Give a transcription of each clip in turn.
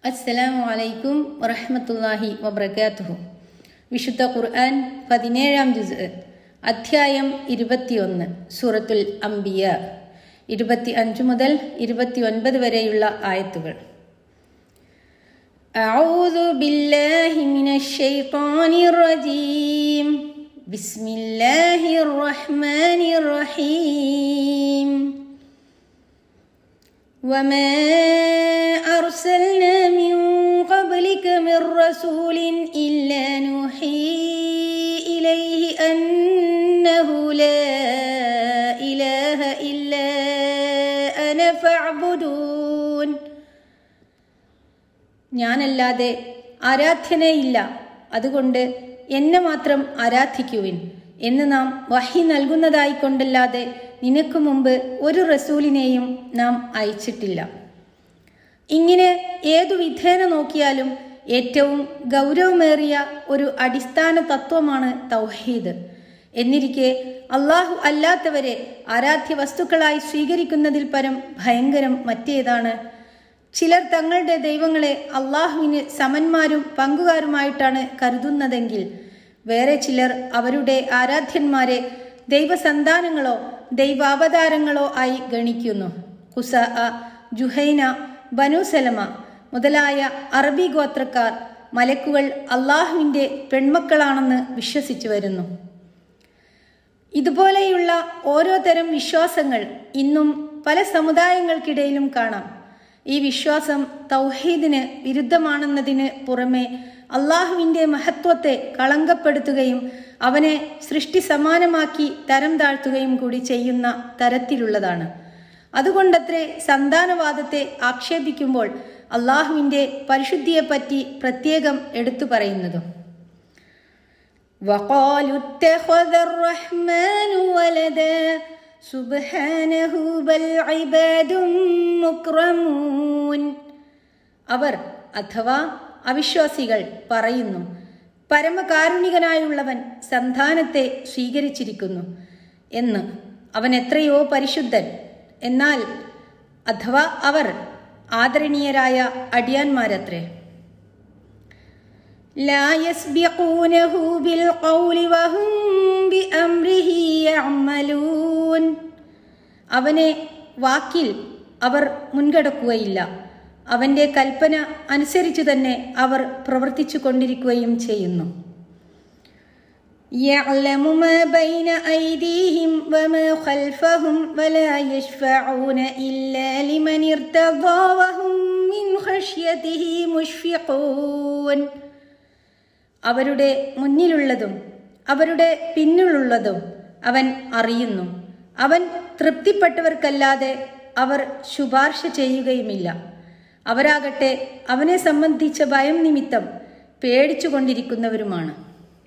അസ്സലാമു അലൈക്കും വറഹ്മത്തുള്ളാഹി വബർക്കാത്തുഹു വിശുദ്ധ ഖുർആൻ പതിനേഴാം ജുസ് അധ്യായം ഇരുപത്തിയൊന്ന് സൂറത്തുൽ അംബിയ ഇരുപത്തി അഞ്ച് മുതൽ ഇരുപത്തി ഒൻപത് വരെയുള്ള ആയത്തുകൾ أعوذ بالله من الشيطان الرجيم بسم الله الرحمن الرحيم وما أرسلنا من قبلك من رسول إلا نوحي إليه أنه لا إله إلا أنا فاعبدون ഞാനല്ലാതെ ആരാധ്യനയില്ല അതുകൊണ്ട് എന്നെ മാത്രം ആരാധിക്കുവിൻ എന്ന് നാം വഹി നൽകുന്നതായിക്കൊണ്ടല്ലാതെ നിനക്ക് മുമ്പ് ഒരു റസൂലിനെയും നാം അയച്ചിട്ടില്ല ഇങ്ങനെ ഏതു വിധേന നോക്കിയാലും ഏറ്റവും ഗൗരവമേറിയ ഒരു അടിസ്ഥാന തത്വമാണ് തൗഹീദ് എന്നിരിക്കെ അള്ളാഹു അല്ലാത്തവരെ ആരാധ്യ വസ്തുക്കളായി സ്വീകരിക്കുന്നതിൽ പരം ഭയങ്കരം മറ്റേതാണ് ചിലർ തങ്ങളുടെ ദൈവങ്ങളെ അള്ളാഹുവിന് സമന്മാരും പങ്കുകാരുമായിട്ടാണ് കരുതുന്നതെങ്കിൽ വേറെ ചിലർ അവരുടെ ആരാധ്യന്മാരെ ദൈവസന്താനങ്ങളോ ദൈവാവതാരങ്ങളോ ആയി ഗണിക്കുന്നു കുസ ജുഹൈന ബനുസലമ മുതലായ അറബി ഗോത്രക്കാർ മലക്കുകൾ അള്ളാഹുവിൻ്റെ പെൺമക്കളാണെന്ന് വിശ്വസിച്ചു വരുന്നു ഇതുപോലെയുള്ള ഓരോ തരം വിശ്വാസങ്ങൾ ഇന്നും പല സമുദായങ്ങൾക്കിടയിലും കാണാം ഈ വിശ്വാസം തൗഹീദിന് വിരുദ്ധമാണെന്നതിന് പുറമെ അള്ളാഹുവിൻ്റെ മഹത്വത്തെ കളങ്കപ്പെടുത്തുകയും അവനെ സൃഷ്ടി സമാനമാക്കി തരം താഴ്ത്തുകയും കൂടി ചെയ്യുന്ന തരത്തിലുള്ളതാണ് അതുകൊണ്ടത്രേ സന്താനവാദത്തെ ആക്ഷേപിക്കുമ്പോൾ അള്ളാഹുവിൻ്റെ പരിശുദ്ധിയെപ്പറ്റി പ്രത്യേകം എടുത്തു പറയുന്നതും وقالوا اتخذ الرحمن ولدا സുബ്ഹാനഹു ബൽ ഇബാദും മുക്രമൂൻ അവർ അഥവാ അവിശ്വാസികൾ പറയുന്നു പരമകാരുണികനായുള്ളവൻ സന്താനത്തെ സ്വീകരിച്ചിരിക്കുന്നു എന്ന് അവൻ എത്രയോ പരിശുദ്ധൻ എന്നാൽ അഥവാ അവർ ആദരണീയരായ അടിയാന്മാരത്രേ لا يسبقونه بالقول وهم بأمره يعملون അവനെ വാക്കിൽ അവർ മുൻകടക്കുകയില്ല അവൻ്റെ കൽപ്പന അനുസരിച്ചു തന്നെ അവർ പ്രവർത്തിച്ചു കൊണ്ടിരിക്കുകയും ചെയ്യുന്നു يعلم ما بين أيديهم وما خلفهم ولا يشفعون إلا لمن ارتضى وهم من خشيته مشفقون അവരുടെ മുന്നിലുള്ളതും അവരുടെ പിന്നിലുള്ളതും അവൻ അറിയുന്നു അവൻ തൃപ്തിപ്പെട്ടവർക്കല്ലാതെ അവർ ശുപാർശ ചെയ്യുകയുമില്ല അവരാകട്ടെ അവനെ സംബന്ധിച്ച ഭയം നിമിത്തം പേടിച്ചുകൊണ്ടിരിക്കുന്നവരുമാണ്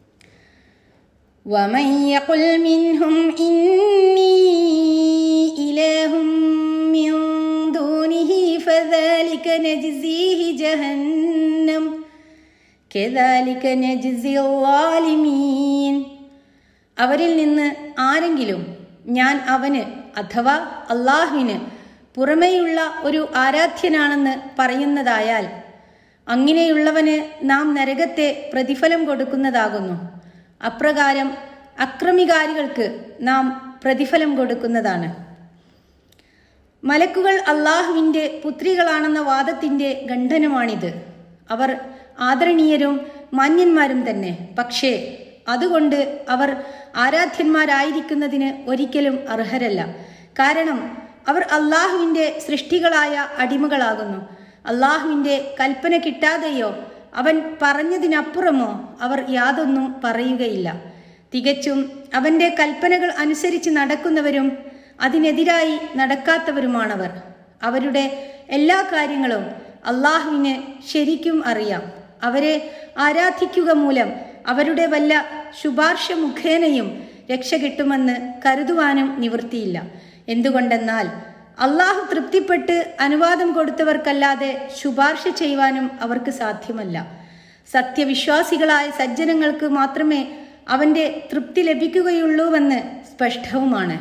ومن يقل منهم إني إله من دونه فذلك نجزيه جهنم كذلك نجزي الظالمين അവരിൽ നിന്ന് ആരെങ്കിലും ഞാൻ അവന് അഥവാ അള്ളാഹുവിന് പുറമേയുള്ള ഒരു ആരാധ്യനാണെന്ന് പറയുന്നതായാൽ അങ്ങനെയുള്ളവന് നാം നരകത്തെ പ്രതിഫലം കൊടുക്കുന്നതാകുന്നു അപ്രകാരം അക്രമികാരികൾക്ക് നാം പ്രതിഫലം കൊടുക്കുന്നതാണ് മലക്കുകൾ അള്ളാഹുവിൻ്റെ പുത്രികളാണെന്ന വാദത്തിൻ്റെ ഖണ്ഡനമാണിത് അവർ ആദരണീയരും മാന്യന്മാരും തന്നെ പക്ഷേ അതുകൊണ്ട് അവർ ആരാധ്യന്മാരായിരിക്കുന്നതിന് ഒരിക്കലും അർഹരല്ല കാരണം അവർ അള്ളാഹുവിൻ്റെ സൃഷ്ടികളായ അടിമകളാകുന്നു അള്ളാഹുവിൻ്റെ കൽപ്പന കിട്ടാതെയോ അവൻ പറഞ്ഞതിനപ്പുറമോ അവർ യാതൊന്നും പറയുകയില്ല തികച്ചും അവൻ്റെ കൽപ്പനകൾ അനുസരിച്ച് നടക്കുന്നവരും അതിനെതിരായി നടക്കാത്തവരുമാണവർ അവരുടെ എല്ലാ കാര്യങ്ങളും അള്ളാഹുവിന് ശരിക്കും അറിയാം അവരെ ആരാധിക്കുക മൂലം അവരുടെ വല്ല ശുപാർശ മുഖേനയും രക്ഷ കിട്ടുമെന്ന് കരുതുവാനും നിവൃത്തിയില്ല എന്തുകൊണ്ടെന്നാൽ അള്ളാഹു തൃപ്തിപ്പെട്ട് അനുവാദം കൊടുത്തവർക്കല്ലാതെ ശുപാർശ ചെയ്യുവാനും അവർക്ക് സാധ്യമല്ല സത്യവിശ്വാസികളായ സജ്ജനങ്ങൾക്ക് മാത്രമേ അവൻ്റെ തൃപ്തി ലഭിക്കുകയുള്ളൂവെന്ന് സ്പഷ്ടവുമാണ്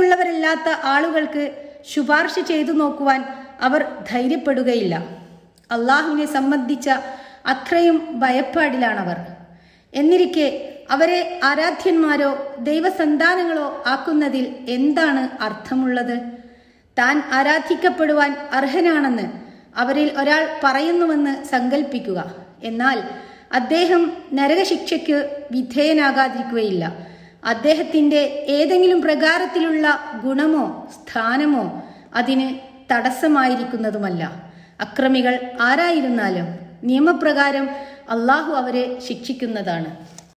അങ്ങനെയുള്ളവരല്ലാത്ത ആളുകൾക്ക് ശുപാർശ ചെയ്തു നോക്കുവാൻ അവർ ധൈര്യപ്പെടുകയില്ല അള്ളാഹുവിനെ സംബന്ധിച്ച അത്രയും ഭയപ്പാടിലാണവർ എന്നിരിക്കെ അവരെ ആരാധ്യന്മാരോ ദൈവസന്താനങ്ങളോ ആക്കുന്നതിൽ എന്താണ് അർത്ഥമുള്ളത് താൻ ആരാധിക്കപ്പെടുവാൻ അർഹനാണെന്ന് അവരിൽ ഒരാൾ പറയുന്നുവെന്ന് സങ്കല്പിക്കുക എന്നാൽ അദ്ദേഹം നരകശിക്ഷയ്ക്ക് വിധേയനാകാതിരിക്കുകയില്ല അദ്ദേഹത്തിന്റെ ഏതെങ്കിലും പ്രകാരത്തിലുള്ള ഗുണമോ സ്ഥാനമോ അതിന് തടസ്സമായിരിക്കുന്നതുമല്ല അക്രമികൾ ആരായിരുന്നാലും നിയമപ്രകാരം അള്ളാഹു അവരെ ശിക്ഷിക്കുന്നതാണ്